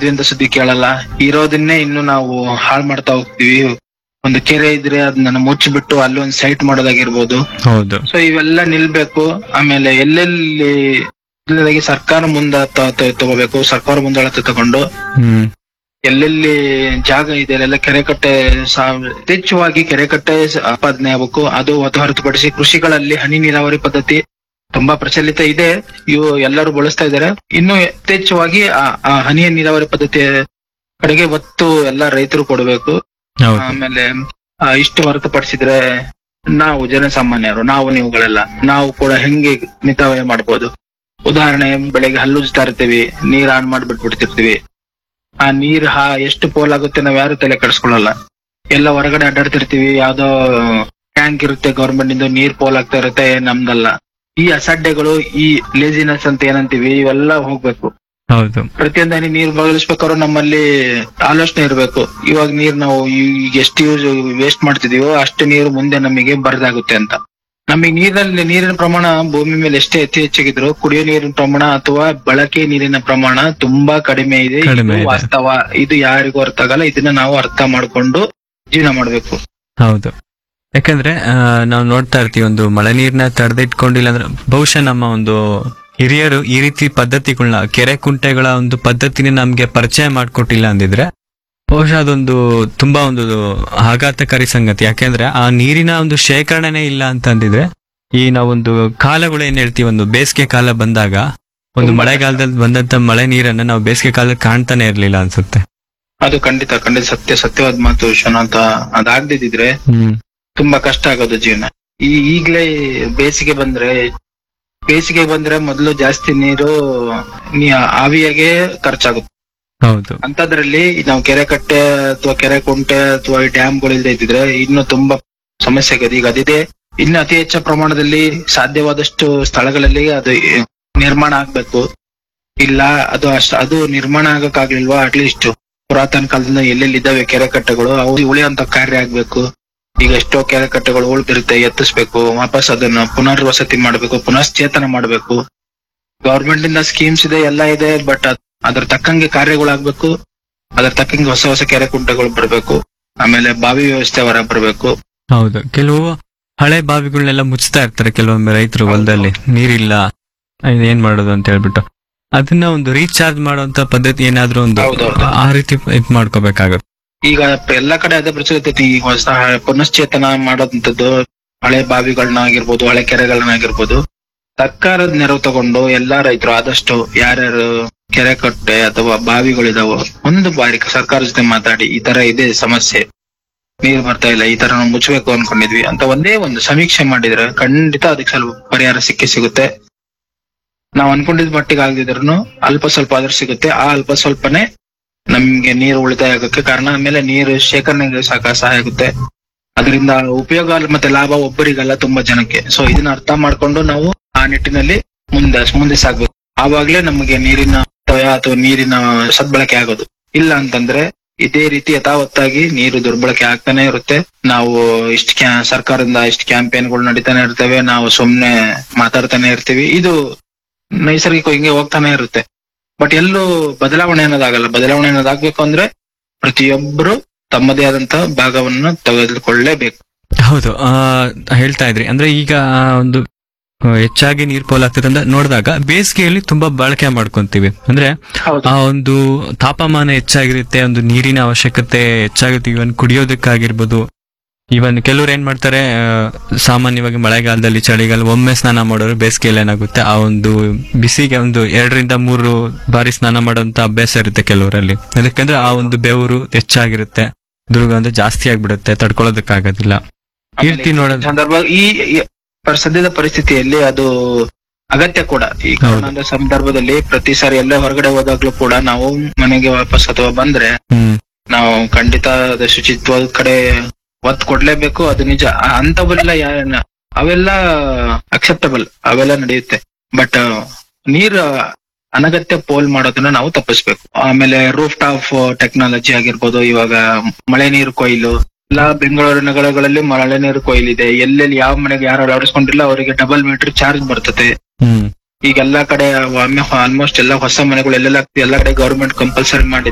ಮಾಡಿದ್ವಿ ಅಂತ ಸುದ್ದಿ ಕೇಳಲ್ಲ ಇರೋದನ್ನೇ ಇನ್ನು ನಾವು ಹಾಳು ಮಾಡ್ತಾ ಹೋಗ್ತೀವಿ ಒಂದು ಕೆರೆ ಇದ್ರೆ ಅದನ್ನ ಮುಚ್ಚಿಬಿಟ್ಟು ಅಲ್ಲಿ ಒಂದು ಸೈಟ್ ಮಾಡೋದಾಗಿರ್ಬೋದು ಹೌದು ಸೊ ಇವೆಲ್ಲ ನಿಲ್ಬೇಕು ಆಮೇಲೆ ಎಲ್ಲೆಲ್ಲಿ ಇಲ್ಲದಾಗಿ ಸರ್ಕಾರ ಮುಂದ ತ- ತ- ತಗೋಬೇಕು ಸರ್ಕಾರ ಮುಂದಾಳತೆ ತಗೊಂಡು ಹ್ಮ್ ಎಲ್ಲೆಲ್ಲಿ ಜಾಗ ಇದೆ ಅಲ್ಲೆಲ್ಲ ಕೆರೆ ಕಟ್ಟೆ ಸಾ- ಯಥೇಚ್ಛವಾಗಿ ಕೆರೆ ಕಟ್ಟೆ ಉತ್ಪಾದನೆ ಆಗಬೇಕು ಅದು ಹೊತ್ತು ಹೊರತುಪಡಿಸಿ ಕೃಷಿಗಳಲ್ಲಿ ಹನಿ ನೀರಾವರಿ ಪದ್ಧತಿ ತುಂಬಾ ಪ್ರಚಲಿತ ಇದೆ ಇವು ಎಲ್ಲರೂ ಬಳಸ್ತಾ ಇದ್ದಾರೆ ಇನ್ನು ಯಥೇಚ್ಛವಾಗಿ ಆ ಆ ಹನಿ ನೀರಾವರಿ ಪದ್ಧತಿಯ ಕಡೆಗೆ ಒತ್ತು ಎಲ್ಲ ರೈತರು ಕೊಡಬೇಕು ಹೌದು ಆಮೇಲೆ ಆ, ಇಷ್ಟು ಹೊರತುಪಡಿಸಿದ್ರೆ ನಾವು ಜನಸಾಮಾನ್ಯರು ನಾವು ನೀವುಗಳೆಲ್ಲ ನಾವು ಕೂಡ ಹೆಂಗೆ ಮಿತವ್ಯಯ ಮಾಡ್ಬೋದು ಉದಾಹರಣೆ ಬೆಳಗ್ಗೆ ಹಲ್ಲುಜ್ತಾ ಇರ್ತೀವಿ ನೀರ್ ಆನ್ ಮಾಡ್ಬಿಟ್ಬಿಡ್ತಿರ್ತೀವಿ ಆ ನೀರ್ ಹಾ ಎಷ್ಟು ಪೋಲ್ ಆಗುತ್ತೆ ನಾವ್ ಯಾರು ತಲೆ ಕೆಡಿಸ್ಕೊಳ್ಳಲ್ಲ ಎಲ್ಲ ಹೊರಗಡೆ ಅಡ್ಡಾಡ್ತಿರ್ತೀವಿ ಯಾವ್ದೋ ಟ್ಯಾಂಕ್ ಇರುತ್ತೆ ಗೌರ್ಮೆಂಟ್ ಇಂದ ನೀರ್ ಪೋಲ್ ಆಗ್ತಾ ಇರುತ್ತೆ ನಮ್ದಲ್ಲ ಈ ಅಸಡ್ಡೆಗಳು ಈ ಲೇಜಿನೆಸ್ ಅಂತ ಏನಂತೀವಿ ಇವೆಲ್ಲ ಹೋಗ್ಬೇಕು ಹೌದು ಪ್ರತಿಯೊಂದು ಹನಿ ನೀರ್ ಬದಲಿಸ್ಬೇಕಾದ್ರೂ ನಮ್ಮಲ್ಲಿ ಆಲೋಚನೆ ಇರಬೇಕು ಇವಾಗ ನೀರ್ ನಾವು ಈಗ ಎಷ್ಟು ಯೂಸ್ ವೇಸ್ಟ್ ಮಾಡ್ತಿದೀವೋ ಅಷ್ಟು ನೀರು ಮುಂದೆ ನಮಗೆ ಬರದಾಗುತ್ತೆ ಅಂತ ನಮಗೆ ನೀರಲ್ಲಿ ನೀರಿನ ಪ್ರಮಾಣ ಭೂಮಿ ಮೇಲೆ ಎಷ್ಟೇ ಅತಿ ಹೆಚ್ಚಾಗಿದ್ರು ಕುಡಿಯೋ ನೀರಿನ ಪ್ರಮಾಣ ಅಥವಾ ಬಳಕೆ ನೀರಿನ ಪ್ರಮಾಣ ತುಂಬಾ ಕಡಿಮೆ ಇದೆ ಇದು ಕಡಿಮೆ ಇದೆ. ವಾಸ್ತವ ಇದು ಯಾರಿಗೂ ಅರ್ಥ ಆಗಲ್ಲ ಇದನ್ನ ನಾವು ಅರ್ಥ ಮಾಡ್ಕೊಂಡು ಜೀವನ ಮಾಡ್ಬೇಕು ಹೌದು ಯಾಕಂದ್ರೆ ಆ, ನಾವು ನೋಡ್ತಾ ಇರ್ತೀವಿ ಒಂದು ಮಳೆ ನೀರ್ನ ತಡೆದಿಟ್ಕೊಂಡಿಲ್ಲ ಅಂದ್ರೆ ಬಹುಶಃ ನಮ್ಮ ಒಂದು ಹಿರಿಯರು ಈ ರೀತಿ ಪದ್ಧತಿಗಳನ್ನ ಕೆರೆ ಕುಂಟೆಗಳ ಒಂದು ಪದ್ಧತಿನ ನಮ್ಗೆ ಪರಿಚಯ ಮಾಡ್ಕೊಟ್ಟಿಲ್ಲ ಅಂದಿದ್ರೆ ಬಹುಶಃ ಅದೊಂದು ತುಂಬಾ ಒಂದು ಆಘಾತಕಾರಿ ಸಂಗತಿ ಯಾಕೆಂದ್ರೆ ಆ ನೀರಿನ ಒಂದು ಶೇಖರಣೆನೇ ಇಲ್ಲ ಅಂತ ಅಂದಿದ್ರೆ ಈ ನಾವೊಂದು ಕಾಲಗಳು ಏನ್ ಹೇಳ್ತೀವಿ ಒಂದು ಬೇಸಿಗೆ ಕಾಲ ಬಂದಾಗ ಒಂದು ತುಂಬಾ ಮಳೆಗಾಲದಲ್ಲಿ ಬಂದಂತ ಮಳೆ ನೀರನ್ನ ನಾವು ಬೇಸಿಗೆ ಕಾಲದಲ್ಲಿ ಕಾಣ್ತಾನೆ ಇರ್ಲಿಲ್ಲ ಅನ್ಸುತ್ತೆ ಅದು ಖಂಡಿತ ಖಂಡಿತ ಸತ್ಯ ಸತ್ಯವಾದ ಮಾತು ವಿಶ್ವನಾಥ ಅದಾಗ್ದಿದ್ರೆ ಹ್ಮ್ ತುಂಬಾ ಕಷ್ಟ ಆಗೋದು ಜೀವನ ಈ ಈಗ್ಲೇ ಬೇಸಿಗೆ ಬಂದ್ರೆ ಬೇಸಿಗೆ ಬಂದ್ರೆ ಮೊದಲು ಜಾಸ್ತಿ ನೀರು ನೀ ಆವಿಯಾಗೆ ಖರ್ಚಾಗುತ್ತೆ ಹೌದು ಅಂತದ್ರಲ್ಲಿ ನಾವು ಕೆರೆ ಕಟ್ಟೆ ಅಥವಾ ಕೆರೆ ಕುಂಟೆ ಅಥವಾ ಡ್ಯಾಮ್ಗಳಿಲ್ದೆ ಇದ್ದಿದ್ರೆ ಇನ್ನು ತುಂಬಾ ಸಮಸ್ಯೆ ಆಗಿದೆ ಈಗ ಅದಿದೆ ಇನ್ನು ಅತಿ ಹೆಚ್ಚು ಪ್ರಮಾಣದಲ್ಲಿ ಸಾಧ್ಯವಾದಷ್ಟು ಸ್ಥಳಗಳಲ್ಲಿ ಅದು ನಿರ್ಮಾಣ ಆಗ್ಬೇಕು ಇಲ್ಲ ಅದು ಅಷ್ಟ ಅದು ನಿರ್ಮಾಣ ಆಗಕ್ಕಾಗ್ಲಿಲ್ವಾ ಅಟ್ಲೀಸ್ಟ್ ಪುರಾತನ ಕಾಲದಿಂದ ಎಲ್ಲೆಲ್ಲಿ ಇದ್ದಾವೆ ಕೆರೆ ಕಟ್ಟೆಗಳು ಅವು ಉಳಿಯುವಂತ ಕಾರ್ಯ ಆಗ್ಬೇಕು ಈಗ ಎಷ್ಟೋ ಕೆರೆ ಕಟ್ಟೆಗಳು ಉಳ್ದಿರುತ್ತೆ ಎತ್ತಿಸ್ಬೇಕು ವಾಪಸ್ ಅದನ್ನ ಪುನರ್ವಸತಿ ಮಾಡ್ಬೇಕು ಪುನಶ್ಚೇತನ ಮಾಡ್ಬೇಕು ಗವರ್ಮೆಂಟ್ ಇಂದ ಸ್ಕೀಮ್ಸ್ ಇದೆ ಎಲ್ಲ ಇದೆ ಬಟ್ ಅದ್ರ ತಕ್ಕಂಗೆ ಕಾರ್ಯಗಳಾಗ್ಬೇಕು ಅದ್ರ ತಕ್ಕಂಗೆ ಹೊಸ ಹೊಸ ಕೆರೆ ಕುಂಟೆಗಳು ಬರ್ಬೇಕು ಆಮೇಲೆ ಬಾವಿ ವ್ಯವಸ್ಥೆ ಹೊರ ಬರ್ಬೇಕು ಹೌದು ಕೆಲವು ಹಳೆ ಬಾವಿಗಳನ್ನೆಲ್ಲ ಮುಚ್ತಾ ಇರ್ತಾರೆ ಕೆಲವೊಮ್ಮೆ ರೈತರು ಹೊಲದಲ್ಲಿ ನೀರಿಲ್ಲ ಇದ್ ಏನ್ ಮಾಡೋದು ಅಂತ ಹೇಳ್ಬಿಟ್ಟು ಅದನ್ನ ಒಂದು ರೀಚಾರ್ಜ್ ಮಾಡುವಂತ ಪದ್ಧತಿ ಏನಾದ್ರೂ ಒಂದು ಹೌದೌದು. ಆ ರೀತಿ ಇದ್ ಮಾಡ್ಕೋಬೇಕಾಗುತ್ತೆ ಈಗ ಎಲ್ಲಾ ಕಡೆ ಅದೇ ಪ್ರಚಲಿತ ಈಗ ಹೊಸ ಪುನಶ್ಚೇತನ ಮಾಡೋದಂಥದ್ದು ಹಳೆ ಬಾವಿಗಳನ್ನ ಆಗಿರ್ಬೋದು ಹಳೆ ಕೆರೆಗಳನ್ನ ಆಗಿರ್ಬೋದು ಸರ್ಕಾರದ ನೆರವು ತಗೊಂಡು ಎಲ್ಲಾ ರೈತರು ಆದಷ್ಟು ಯಾರ್ಯಾರು ಕೆರೆ ಕಟ್ಟೆ ಅಥವಾ ಬಾವಿಗಳಿದಾವೋ ಒಂದು ಬಾರಿ ಸರ್ಕಾರ ಜೊತೆ ಮಾತಾಡಿ ಈ ತರ ಇದೆ ಸಮಸ್ಯೆ ನೀರು ಬರ್ತಾ ಇಲ್ಲ ಈ ತರ ನಾವು ಮುಚ್ಚಬೇಕು ಅನ್ಕೊಂಡಿದ್ವಿ ಅಂತ ಒಂದೇ ಒಂದು ಸಮೀಕ್ಷೆ ಮಾಡಿದ್ರೆ ಖಂಡಿತ ಅದಕ್ಕೆ ಸ್ವಲ್ಪ ಪರಿಹಾರ ಸಿಕ್ಕೇ ಸಿಗುತ್ತೆ ನಾವ್ ಅನ್ಕೊಂಡಿದ್ ಮಟ್ಟಿಗೆ ಆಗದಿದ್ರು ಅಲ್ಪ ಸ್ವಲ್ಪ ಆದ್ರೂ ಸಿಗುತ್ತೆ ಆ ಅಲ್ಪ ಸ್ವಲ್ಪನೇ ನಮ್ಗೆ ನೀರು ಉಳಿತಾಯ ಆಗೋಕ್ಕೆ ಕಾರಣ ಆಮೇಲೆ ನೀರು ಶೇಖರಣೆಗೆ ಸಾಕ ಸಹಾಯ ಆಗುತ್ತೆ ಅದರಿಂದ ಉಪಯೋಗ ಅಲ್ಲ ಮತ್ತೆ ಲಾಭ ಒಬ್ಬರಿಗಲ್ಲ ತುಂಬಾ ಜನಕ್ಕೆ ಸೊ ಇದನ್ನ ಅರ್ಥ ಮಾಡ್ಕೊಂಡು ನಾವು ಆ ನಿಟ್ಟಿನಲ್ಲಿ ಮುಂದೆ ಮುಂದೆ ಸಾಗ್ಬೇಕು ಆವಾಗ್ಲೇ ನಮಗೆ ನೀರಿನ ಅಪವ್ಯಯ ಅಥವಾ ನೀರಿನ ಸದ್ಬಳಕೆ ಆಗೋದು ಇಲ್ಲ ಅಂತಂದ್ರೆ ಇದೇ ರೀತಿ ಯಥಾವತ್ತಾಗಿ ನೀರು ದುರ್ಬಳಕೆ ಆಗ್ತಾನೆ ಇರುತ್ತೆ ನಾವು ಇಷ್ಟ ಕ್ಯಾ ಸರ್ಕಾರದಿಂದ ಇಷ್ಟ ಕ್ಯಾಂಪೇನ್ಗಳು ನಡೀತಾನೆ ಇರ್ತವೆ ನಾವು ಸುಮ್ನೆ ಮಾತಾಡ್ತಾನೆ ಇರ್ತೀವಿ ಇದು ನೈಸರ್ಗಿಕ ಹಿಂಗೆ ಹೋಗ್ತಾನೆ ಇರುತ್ತೆ ಬಟ್ ಎಲ್ಲೂ ಬದಲಾವಣೆ ಅನ್ನೋದಾಗಲ್ಲ ಬದಲಾವಣೆ ಅನ್ನೋದಾಗ್ಬೇಕು ಅಂದ್ರೆ ಪ್ರತಿಯೊಬ್ಬರು ತಮ್ಮದೇ ಆದಂತ ಭಾಗವನ್ನು ತೆಗೆದುಕೊಳ್ಳಲೇಬೇಕು ಹೌದು ಆ, ಹೇಳ್ತಾ ಇದ್ರಿ ಅಂದ್ರೆ ಈಗ ಆ ಒಂದು ಆ, ಹೆಚ್ಚಾಗಿ ನೀರ್ ಪೋಲಾಗ್ತದೆ ಅಂತ ನೋಡಿದಾಗ ಬೇಸಿಗೆಯಲ್ಲಿ ತುಂಬಾ ಬಳಕೆ ಮಾಡ್ಕೊಂತೀವಿ ಅಂದ್ರೆ ಹೌದು ಆ ಒಂದು ತಾಪಮಾನ ಹೆಚ್ಚಾಗಿರುತ್ತೆ ಒಂದು ನೀರಿನ ಅವಶ್ಯಕತೆ ಹೆಚ್ಚಾಗಿರುತ್ತೆ ಇವನ್ ಕುಡಿಯೋದಕ್ಕಾಗಿರ್ಬೋದು ಇವನ್ ಕೆಲವ್ರು ಏನ್ ಮಾಡ್ತಾರೆ ಆ, ಸಾಮಾನ್ಯವಾಗಿ ಮಳೆಗಾಲದಲ್ಲಿ ಚಳಿಗಾಲ ಒಮ್ಮೆ ಸ್ನಾನ ಮಾಡೋರು ಬೇಸಿಗೆಯಲ್ಲಿ ಏನಾಗುತ್ತೆ ಆ ಒಂದು ಬಿಸಿಗೆ ಒಂದು ಎರಡರಿಂದ ಮೂರು ಬಾರಿ ಸ್ನಾನ ಮಾಡೋಂತ ಅಭ್ಯಾಸ ಇರುತ್ತೆ ಕೆಲವರಲ್ಲಿ ಅದಕ್ಕಂದ್ರೆ ಆ ಒಂದು ಬೆವರು ಹೆಚ್ಚಾಗಿರುತ್ತೆ ದುರ್ಗಂಧ ಜಾಸ್ತಿ ಆಗ್ಬಿಡುತ್ತೆ ತಡ್ಕೊಳ್ಳೋದಕ್ಕಾಗೋದಿಲ್ಲ ಈ ರೀತಿ ನೋಡೋದು ಸಂದರ್ಭ ಈ ಈ ಪರ್- ಸದ್ಯದ ಪರಿಸ್ಥಿತಿಯಲ್ಲಿ ಅದು ಅಗತ್ಯ ಕೂಡ ಈ ಹೌದು. ಕೊರೋನಾದ ಸಂದರ್ಭದಲ್ಲಿ ಪ್ರತಿ ಸಾರಿ ಎಲ್ಲ ಹೊರಗಡೆ ಹೋದಾಗ್ಲೂ ಕೂಡ ನಾವು ಮನೆಗೆ ವಾಪಸ್ ಅಥವಾ ಬಂದ್ರೆ ಹ್ಮ್ ನಾವು ಖಂಡಿತ ಅದು ಶುಚಿತ್ವದ ಕಡೆ ಒತ್ತು ಕೊಡ್ಲೇಬೇಕು ಅದು ನಿಜ ಆ- ಅಂತವೆಲ್ಲ ಯಾ- ಅವೆಲ್ಲ ಅಕ್ಸೆಪ್ಟಬಲ್ ಅವೆಲ್ಲ ನಡೆಯುತ್ತೆ ಬಟ್ ನೀರ್ ಅನಗತ್ಯ ಪೋಲ್ ಮಾಡೋದನ್ನ ನಾವು ತಪ್ಪಿಸ್ಬೇಕು ಆಮೇಲೆ ರೂಫ್ ಟಾಪ್ ಟೆಕ್ನಾಲಜಿ ಆಗಿರ್ಬೋದು ಇವಾಗ ಮಳೆ ನೀರು ಕೊಯ್ಲು ಎಲ್ಲಾ ಬೆಂಗಳೂರು ನಗರಗಳಲ್ಲಿ ಮಳೆ ನೀರು ಕೊಯ್ಲಿದೆ ಎಲ್ಲೆಲ್ಲಿ ಯಾವ ಮನೆಗೆ ಯಾರು ಅಳವಡಿಸ್ಕೊಂಡಿಲ್ಲ ಅವರಿಗೆ ಡಬಲ್ ಮೀಟರ್ ಚಾರ್ಜ್ ಬರ್ತದೆ ಹ್ಮ್ ಈಗ ಎಲ್ಲಾ ಕಡೆ ಆಲ್ಮೋಸ್ಟ್ ಎಲ್ಲಾ ಹೊಸ ಮನೆಗಳು ಎಲ್ಲೆಲ್ಲ ಎಲ್ಲಾ ಕಡೆ ಗವರ್ಮೆಂಟ್ ಕಂಪಲ್ಸರಿ ಮಾಡಿದೆ